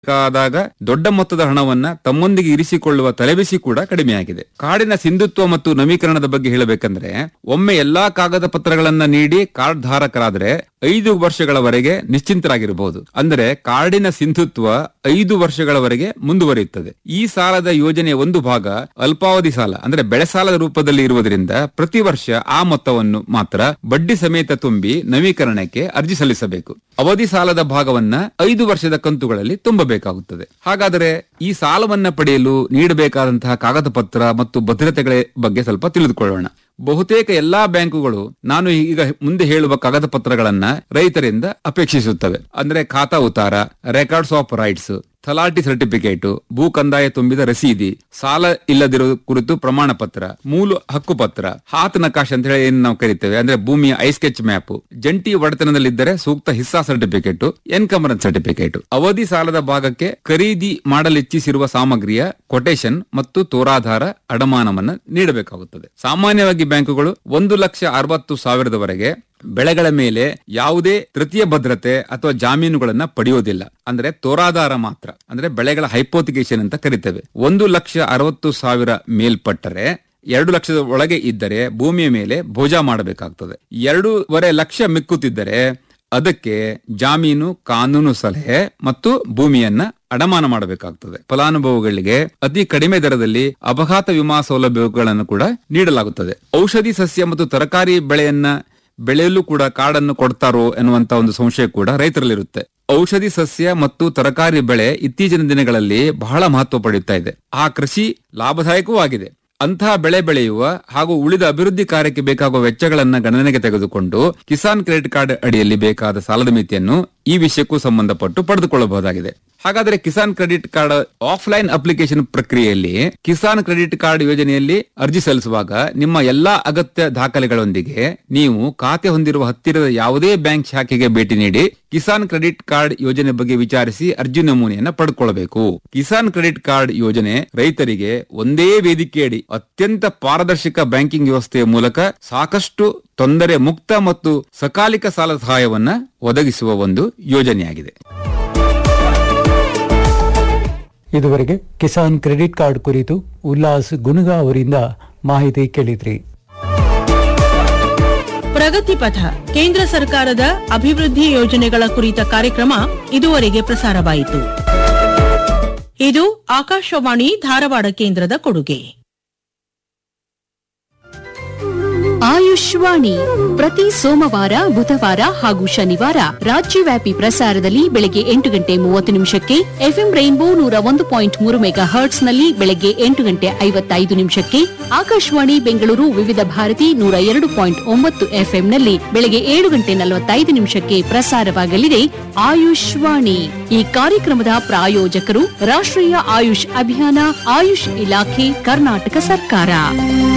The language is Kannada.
ಬೇಕಾದಾಗ ದೊಡ್ಡ ಮೊತ್ತದ ಹಣವನ್ನ ತಮ್ಮೊಂದಿಗೆ ಇರಿಸಿಕೊಳ್ಳುವ ತಲೆಬಿಸಿ ಕೂಡ ಕಡಿಮೆಯಾಗಿದೆ ಕಾಡಿನ ಸಿಂಧುತ್ವ ಮತ್ತು ನವೀಕರಣದ ಬಗ್ಗೆ ಹೇಳಬೇಕಂದ್ರೆ ಒಮ್ಮೆ ಎಲ್ಲಾ ಕಾಗದ ಪತ್ರಗಳನ್ನ ನೀಡಿ ಕಾರ್ಡ್ ಧಾರಕರಾದ್ರೆ ಐದು ವರ್ಷಗಳವರೆಗೆ ನಿಶ್ಚಿಂತರಾಗಿರಬಹುದು ಅಂದರೆ ಕಾಡಿನ ಸಿಂಧುತ್ವ ಐದು ವರ್ಷಗಳವರೆಗೆ ಮುಂದುವರಿಯುತ್ತದೆ ಈ ಸಾಲದ ಯೋಜನೆಯ ಒಂದು ಭಾಗ ಅಲ್ಪಾವಧಿ ಸಾಲ ಅಂದ್ರೆ ಬೆಳೆ ಸಾಲದ ರೂಪದಲ್ಲಿ ಇರುವುದರಿಂದ ಪ್ರತಿ ವರ್ಷ ಆ ಮೊತ್ತವನ್ನು ಮಾತ್ರ ಬಡ್ಡಿ ಸಮೇತ ತುಂಬಿ ನವೀಕರಣಕ್ಕೆ ಅರ್ಜಿ ಸಲ್ಲಿಸಬೇಕು ಅವಧಿ ಸಾಲದ ಭಾಗವನ್ನ ಐದು ವರ್ಷದ ಕಂತುಗಳಲ್ಲಿ ತುಂಬಬೇಕಾಗುತ್ತದೆ ಹಾಗಾದರೆ ಈ ಸಾಲವನ್ನ ಪಡೆಯಲು ನೀಡಬೇಕಾದಂತಹ ಕಾಗದ ಪತ್ರ ಮತ್ತು ಭದ್ರತೆಗಳ ಬಗ್ಗೆ ಸ್ವಲ್ಪ ತಿಳಿದುಕೊಳ್ಳೋಣ ಬಹುತೇಕ ಎಲ್ಲಾ ಬ್ಯಾಂಕುಗಳು ನಾನು ಈಗ ಮುಂದೆ ಹೇಳುವ ಕಾಗದ ಪತ್ರಗಳನ್ನ ರೈತರಿಂದ ಅಪೇಕ್ಷಿಸುತ್ತವೆ ಅಂದ್ರೆ ಖಾತಾ ಉತ್ತಾರ ರೆಕಾರ್ಡ್ಸ್ ಆಫ್ ರೈಟ್ಸ್ ತಲಾಟಿ ಸರ್ಟಿಫಿಕೇಟ್ ಭೂ ಕಂದಾಯ ತುಂಬಿದ ರಸೀದಿ ಸಾಲ ಇಲ್ಲದಿರೋ ಕುರಿತು ಪ್ರಮಾಣ ಪತ್ರ ಮೂಲ ಹಕ್ಕು ಪತ್ರ ಹಾತ್ ನಕಾಶ್ ಅಂತ ಹೇಳಿ ಏನ್ ನಾವು ಕರಿತೇವೆ ಅಂದ್ರೆ ಭೂಮಿಯ ಐ ಸ್ಕೆಚ್ ಮ್ಯಾಪ್ ಜಂಟಿ ಒಡೆತನದಲ್ಲಿದ್ದರೆ ಸೂಕ್ತ ಹಿಸ್ಸಾ ಸರ್ಟಿಫಿಕೇಟ್ ಎನ್ಕಮರೆನ್ಸ್ ಸರ್ಟಿಫಿಕೇಟ್ ಅವಧಿ ಸಾಲದ ಭಾಗಕ್ಕೆ ಖರೀದಿ ಮಾಡಲಿಚ್ಛಿಸಿರುವ ಸಾಮಗ್ರಿಯ ಕೊಟೇಶನ್ ಮತ್ತು ತೋರಾಧಾರ ಅಡಮಾನವನ್ನ ನೀಡಬೇಕಾಗುತ್ತದೆ ಸಾಮಾನ್ಯವಾಗಿ ಬ್ಯಾಂಕುಗಳು ಒಂದು ಲಕ್ಷ ಅರವತ್ತು ಸಾವಿರದವರೆಗೆ ಬೆಳೆಗಳ ಮೇಲೆ ಯಾವುದೇ ತೃತೀಯ ಭದ್ರತೆ ಅಥವಾ ಜಾಮೀನುಗಳನ್ನ ಪಡೆಯೋದಿಲ್ಲ ಅಂದ್ರೆ ತೋರಾಧಾರ ಮಾತ್ರ ಅಂದ್ರೆ ಬೆಳೆಗಳ ಹೈಪೋತಿಕೇಶನ್ ಅಂತ ಕರಿತೇವೆ ಒಂದು ಲಕ್ಷ ಅರವತ್ತು ಸಾವಿರ ಮೇಲ್ಪಟ್ಟರೆ ಎರಡು ಲಕ್ಷದ ಒಳಗೆ ಇದ್ದರೆ ಭೂಮಿಯ ಮೇಲೆ ಭೋಜ ಮಾಡಬೇಕಾಗ್ತದೆ ಎರಡೂವರೆ ಲಕ್ಷ ಮಿಕ್ಕುತ್ತಿದ್ದರೆ ಅದಕ್ಕೆ ಜಾಮೀನು ಕಾನೂನು ಸಲಹೆ ಮತ್ತು ಭೂಮಿಯನ್ನ ಅಡಮಾನ ಮಾಡಬೇಕಾಗ್ತದೆ ಫಲಾನುಭವಿಗಳಿಗೆ ಅತಿ ಕಡಿಮೆ ದರದಲ್ಲಿ ಅಪಘಾತ ವಿಮಾ ಸೌಲಭ್ಯಗಳನ್ನು ಕೂಡ ನೀಡಲಾಗುತ್ತದೆ ಔಷಧಿ ಸಸ್ಯ ಮತ್ತು ತರಕಾರಿ ಬೆಳೆಯನ್ನ ಬೆಳೆಯಲು ಕೂಡ ಕಾಡನ್ನು ಕೊಡ್ತಾರೋ ಎನ್ನುವಂತ ಒಂದು ಸಂಶಯ ಕೂಡ ರೈತರಲ್ಲಿರುತ್ತೆ ಔಷಧಿ ಸಸ್ಯ ಮತ್ತು ತರಕಾರಿ ಬೆಳೆ ಇತ್ತೀಚಿನ ದಿನಗಳಲ್ಲಿ ಬಹಳ ಮಹತ್ವ ಪಡೆಯುತ್ತಾ ಇದೆ ಆ ಕೃಷಿ ಲಾಭದಾಯಕವೂ ಆಗಿದೆ ಅಂತಹ ಬೆಳೆ ಬೆಳೆಯುವ ಹಾಗೂ ಉಳಿದ ಅಭಿವೃದ್ಧಿ ಕಾರ್ಯಕ್ಕೆ ಬೇಕಾಗುವ ವೆಚ್ಚಗಳನ್ನ ಗಣನೆಗೆ ತೆಗೆದುಕೊಂಡು ಕಿಸಾನ್ ಕ್ರೆಡಿಟ್ ಕಾರ್ಡ್ ಅಡಿಯಲ್ಲಿ ಬೇಕಾದ ಸಾಲದ ಮಿತಿಯನ್ನು ಈ ವಿಷಯಕ್ಕೂ ಸಂಬಂಧಪಟ್ಟು ಪಡೆದುಕೊಳ್ಳಬಹುದಾಗಿದೆ ಹಾಗಾದ್ರೆ Kisan credit card offline application ಪ್ರಕ್ರಿಯೆಯಲ್ಲಿ ಕಿಸಾನ್ ಕ್ರೆಡಿಟ್ ಕಾರ್ಡ್ ಯೋಜನೆಯಲ್ಲಿ ಅರ್ಜಿ ಸಲ್ಲಿಸುವಾಗ ನಿಮ್ಮ ಎಲ್ಲಾ ಅಗತ್ಯ ದಾಖಲೆಗಳೊಂದಿಗೆ ನೀವು ಖಾತೆ ಹೊಂದಿರುವ ಹತ್ತಿರದ ಯಾವುದೇ ಬ್ಯಾಂಕ್ ಶಾಖೆಗೆ ಭೇಟಿ ನೀಡಿ ಕಿಸಾನ್ ಕ್ರೆಡಿಟ್ ಕಾರ್ಡ್ ಯೋಜನೆ ಬಗ್ಗೆ ವಿಚಾರಿಸಿ ಅರ್ಜಿ ನಮೂನೆಯನ್ನ ಪಡೆದುಕೊಳ್ಳಬೇಕು ಕಿಸಾನ್ ಕ್ರೆಡಿಟ್ ಕಾರ್ಡ್ ಯೋಜನೆ ರೈತರಿಗೆ ಒಂದೇ ವೇದಿಕೆಯಡಿ ಅತ್ಯಂತ ಪಾರದರ್ಶಕ ಬ್ಯಾಂಕಿಂಗ್ ವ್ಯವಸ್ಥೆಯ ಮೂಲಕ ಸಾಕಷ್ಟು ತೊಂದರೆ ಮುಕ್ತ ಮತ್ತು ಸಕಾಲಿಕ ಸಾಲ ಸಹಾಯವನ್ನ ಒದಗಿಸುವ ಒಂದು ಯೋಜನೆಯಾಗಿದೆ ಇದುವರೆಗೆ ಕಿಸಾನ್ ಕ್ರೆಡಿಟ್ ಕಾರ್ಡ್ ಕುರಿತು ಉಲ್ಲಾಸ್ ಗುನುಗಾ ಅವರಿಂದ ಮಾಹಿತಿ ಕೇಳಿದ್ರಿ ಪ್ರಗತಿ ಪಥ ಕೇಂದ್ರ ಸರ್ಕಾರದ ಅಭಿವೃದ್ಧಿ ಯೋಜನೆಗಳ ಕುರಿತ ಕಾರ್ಯಕ್ರಮ ಇದುವರೆಗೆ ಪ್ರಸಾರವಾಯಿತು ಇದು ಆಕಾಶವಾಣಿ ಧಾರವಾಡ ಕೇಂದ್ರದ ಕೊಡುಗೆ ಆಯುಷ್ವಾಣಿ ಪ್ರತಿ ಸೋಮವಾರ ಬುಧವಾರ ಹಾಗೂ ಶನಿವಾರ ರಾಜ್ಯವ್ಯಾಪಿ ಪ್ರಸಾರದಲ್ಲಿ ಬೆಳಗ್ಗೆ ಎಂಟು ಗಂಟೆ ಮೂವತ್ತು ನಿಮಿಷಕ್ಕೆ ಎಫ್ಎಂ ರೈನ್ಬೋ ನೂರ ಒಂದು ಪಾಯಿಂಟ್ ಮೂರು ಮೆಗಾ ಹರ್ಟ್ಸ್ನಲ್ಲಿ ಬೆಳಗ್ಗೆ ಎಂಟು ಗಂಟೆ ಐವತ್ತೈದು ನಿಮಿಷಕ್ಕೆ ಆಕಾಶವಾಣಿ ಬೆಂಗಳೂರು ವಿವಿಧ ಭಾರತಿ ನೂರ ಎರಡು ಪಾಯಿಂಟ್ ಒಂಬತ್ತು ಎಫ್ಎಂನಲ್ಲಿ ಬೆಳಗ್ಗೆ ಏಳು ಗಂಟೆ ನಲವತ್ತೈದು ನಿಮಿಷಕ್ಕೆ ಪ್ರಸಾರವಾಗಲಿದೆ ಆಯುಷ್ವಾಣಿ ಈ ಕಾರ್ಯಕ್ರಮದ ಪ್ರಾಯೋಜಕರು ರಾಷ್ಟ್ರೀಯ ಆಯುಷ್ ಅಭಿಯಾನ ಆಯುಷ್ ಇಲಾಖೆ ಕರ್ನಾಟಕ ಸರ್ಕಾರ